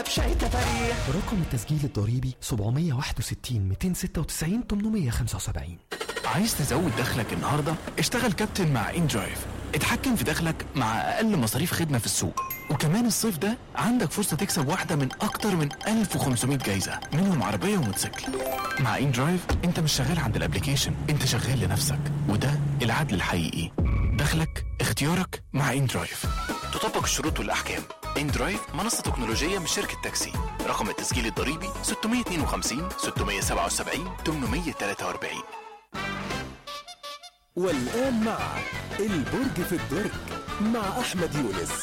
شاي تفاريح رقم التسجيل الضريبي 761 296 875 عايز تزود دخلك النهارده؟ اشتغل كابتن مع ان درايف اتحكم في دخلك مع اقل مصاريف خدمه في السوق وكمان الصيف ده عندك فرصه تكسب واحده من اكتر من 1500 جايزه منهم عربيه وموتوسيكل مع ان درايف انت مش شغال عند الابليكيشن انت شغال لنفسك وده العدل الحقيقي دخلك اختيارك مع ان درايف تطبق الشروط والاحكام ان درايف منصه تكنولوجيه من شركه تاكسي رقم التسجيل الضريبي 652 677 843 والآن مع البرج في الدرج مع أحمد يونس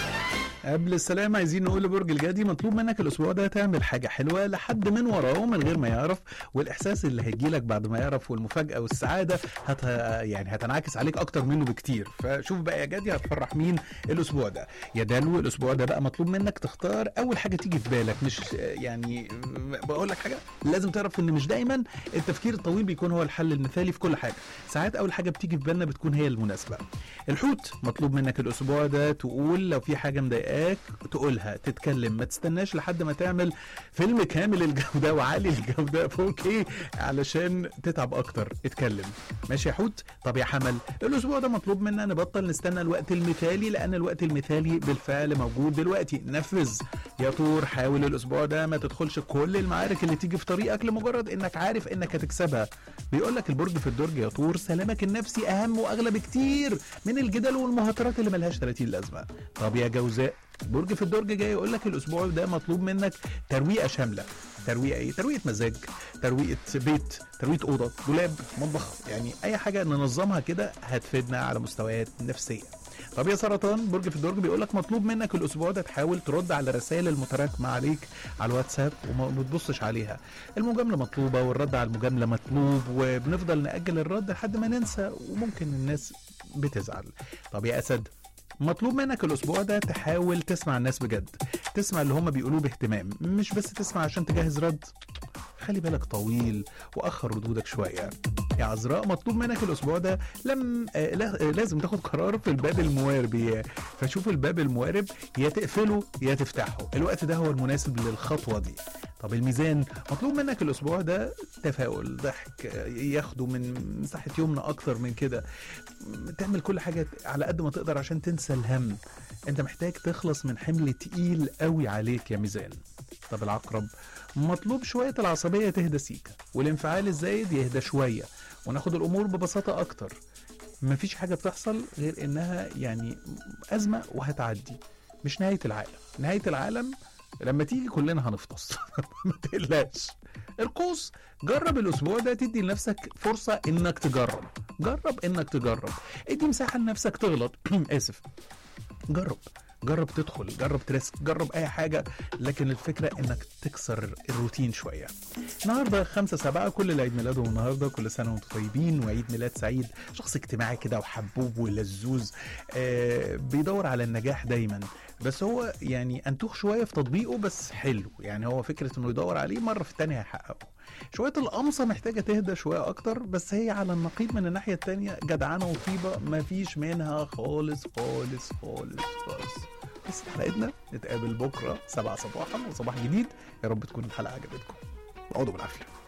قبل السلام عايزين نقول لبرج الجدي مطلوب منك الاسبوع ده تعمل حاجه حلوه لحد من وراه من غير ما يعرف والاحساس اللي هيجيلك بعد ما يعرف والمفاجاه والسعاده هت يعني هتنعكس عليك اكتر منه بكتير فشوف بقى يا جدي هتفرح مين الاسبوع ده يا دلو الاسبوع ده بقى مطلوب منك تختار اول حاجه تيجي في بالك مش يعني بقول لك حاجه لازم تعرف ان مش دايما التفكير الطويل بيكون هو الحل المثالي في كل حاجه ساعات اول حاجه بتيجي في بالنا بتكون هي المناسبه الحوت مطلوب منك الاسبوع ده تقول لو في حاجه مضايقاك تقولها تتكلم ما تستناش لحد ما تعمل فيلم كامل الجوده وعالي الجوده في اوكي علشان تتعب اكتر اتكلم ماشي يا حوت طب يا حمل الاسبوع ده مطلوب منا نبطل نستنى الوقت المثالي لان الوقت المثالي بالفعل موجود دلوقتي نفذ يا طور حاول الاسبوع ده ما تدخلش كل المعارك اللي تيجي في طريقك لمجرد انك عارف انك هتكسبها بيقول لك البرج في الدرج يا طور سلامك النفسي اهم واغلى بكتير من الجدال والمهاترات اللي ملهاش 30 لازمه طب يا جوزاء برج في الدرج جاي يقول لك الاسبوع ده مطلوب منك ترويقه شامله ترويقه ايه ترويقه مزاج ترويقه بيت ترويقه اوضه دولاب مطبخ يعني اي حاجه ننظمها كده هتفيدنا على مستويات نفسيه طب يا سرطان برج في الدرج بيقول لك مطلوب منك الاسبوع ده تحاول ترد على الرسائل المتراكمه عليك على الواتساب وما تبصش عليها المجامله مطلوبه والرد على المجامله مطلوب وبنفضل ناجل الرد لحد ما ننسى وممكن الناس بتزعل طب يا اسد مطلوب منك الاسبوع ده تحاول تسمع الناس بجد تسمع اللي هم بيقولوه باهتمام مش بس تسمع عشان تجهز رد خلي بالك طويل واخر ردودك شويه يا عذراء مطلوب منك الاسبوع ده لم آه لا- آه، لازم تاخد قرار في الباب الموارب يا- فشوف الباب الموارب يا تقفله يا تفتحه الوقت ده هو المناسب للخطوه دي طب الميزان مطلوب منك الاسبوع ده تفاؤل ضحك آه، ياخده من مساحه يومنا اكتر من كده م- تعمل كل حاجه على قد ما تقدر عشان تنسى الهم انت محتاج تخلص من حمل تقيل قوي عليك يا ميزان طب العقرب مطلوب شويه العصبيه تهدى سيكه والانفعال الزايد يهدى شويه وناخد الامور ببساطه اكتر مفيش حاجه بتحصل غير انها يعني ازمه وهتعدي مش نهايه العالم نهايه العالم لما تيجي كلنا هنفطس ما تقلقش القوس جرب الاسبوع ده تدي لنفسك فرصه انك تجرب جرب انك تجرب ادي مساحه لنفسك تغلط اسف جرب جرب تدخل جرب تريسك جرب اي حاجه لكن الفكره انك تكسر الروتين شويه النهارده 5 7 كل اللي عيد ميلادهم النهارده كل سنه وانتم طيبين وعيد ميلاد سعيد شخص اجتماعي كده وحبوب ولزوز آه بيدور على النجاح دايما بس هو يعني انتوخ شويه في تطبيقه بس حلو يعني هو فكره انه يدور عليه مره في التانيه هيحققه شويه القمصه محتاجه تهدى شويه اكتر بس هي على النقيض من الناحيه التانيه جدعانه وطيبه مفيش منها خالص خالص خالص خالص بس حلقتنا نتقابل بكره 7 صباحا وصباح جديد يا رب تكون الحلقه عجبتكم اقعدوا بالعافيه